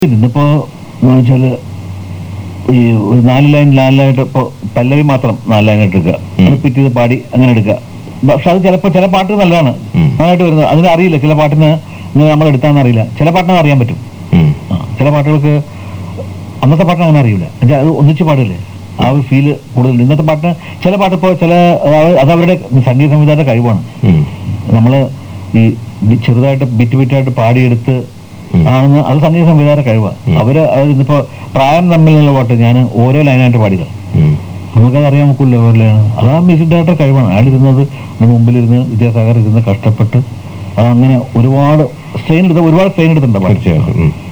ഇന്നിപ്പോ എന്ന് വെച്ചാല് ഈ ഒരു നാല് ലൈൻ നാല് ലൈനായിട്ട് ഇപ്പൊ പല്ലവി മാത്രം നാല് ലൈനായിട്ട് എടുക്കുക ഉം. റിപ്പീറ്റ് ചെയ്ത് പാടി അങ്ങനെ എടുക്കുക പക്ഷെ അത് ചിലപ്പോ ചില പാട്ട് നല്ലതാണ് ഉം. നന്നായിട്ട് വരുന്നത് അതിന് അറിയില്ല ചില പാട്ടിന് ഇങ്ങനെ നമ്മൾ എടുത്താന്ന് അറിയില്ല ചില പാട്ടിന് അറിയാൻ പറ്റും ഉം. ആ, ചില പാട്ടുകൾക്ക് അന്നത്തെ പാട്ടിന് അങ്ങനെ അറിയില്ല എന്നുവെച്ചാൽ അത് ഒന്നിച്ച് പാടില്ലേ ആ ഒരു ഫീല് കൂടുതൽ ഇന്നത്തെ പാട്ടിന് ചില പാട്ട് ഇപ്പോൾ ചില അത് അത് അവരുടെ സംഗീത സംവിധാനത്തെ കഴിവാണ് ഉം. നമ്മള് ഈ ബി- ചെറുതായിട്ട് ബിറ്റ് ബിറ്റായിട്ട് പാടിയെടുത്ത് ഉം. ആണെന്ന് അത് സംഗീത സംവിധാന കഴിവാണ് ഉം. അവര് അത് ഇന്നിപ്പോ പ്രായം തമ്മിലുള്ള പാട്ട് ഞാൻ ഓരോ ലൈനായിട്ട് പാടിയത് ഉം. നമുക്കത് അറിയാൻ നോക്കില്ല ഓരോ ലൈനാണ് അതാ മ്യൂസിക് ഡയറക്ടർ കഴിവാണ് അയാൾ ഇരുന്നത് അതിന് മുമ്പിലിരുന്ന് വിദ്യാസാഗർ ഇരുന്ന് കഷ്ടപ്പെട്ട് അതങ്ങനെ ഒരുപാട് സ്ട്രെയിൻ എടുത്ത ഒരുപാട് സ്ട്രെയിൻ എടുത്തിട്ടുണ്ട് പാട്ട് തീർച്ചയായിട്ടും ഉം.